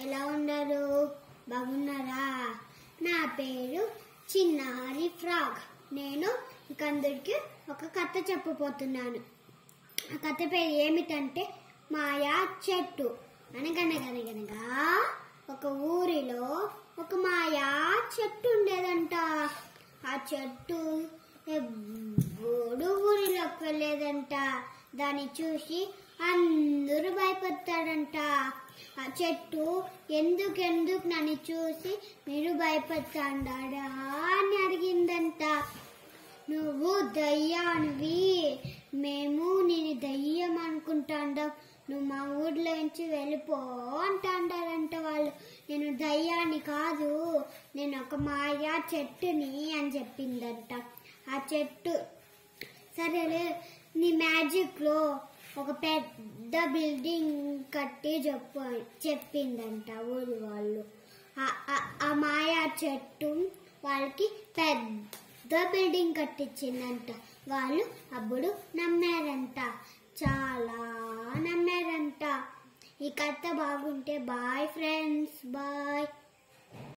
ఎలా ఉన్నారు బాగున్నారా నా పేరు చిన్నారి ఫ్రాగ్ నేను ఇంకందరికి ఒక కథ చెప్పబోతున్నాను ఆ కథ పేరు ఏమిటంటే మాయా చెట్టు అనగనగనగనగా ఒక ఊరిలో ఒక మాయా చెట్టు ఉండేదంట ఆ చెట్టు ఎవ్వడు ఊరిలోకి వెళ్ళేదంట దాన్ని చూసి అందరూ భయపడతాడంట ఆ చెట్టు ఎందుకెందుకు నన్ను చూసి మీరు భయపడతాడా అని అడిగిందంట నువ్వు దయ్యానివి మేము నేను దయ్యం అనుకుంటాండం నువ్వు మా ఊర్లో నుంచి వెళ్ళిపో అంటాడారంట వాళ్ళు నేను దయ్యాన్ని కాదు నేను ఒక మాయా చెట్టుని అని చెప్పిందంట ఆ చెట్టు సరేలే నీ మ్యాజిక్ లో ఒక పెద్ద బిల్డింగ్ కట్టి చెప్పు చెప్పిందంట ఊరి వాళ్ళు ఆ- ఆ- ఆ మాయా చెట్టు వాళ్ళకి పెద్ద బిల్డింగ్ కట్టించిందంట వాళ్ళు అప్పుడు నమ్మారంట చాలా నమ్మారంట ఈ కథ బాగుంటే బాయ్ ఫ్రెండ్స్ బాయ్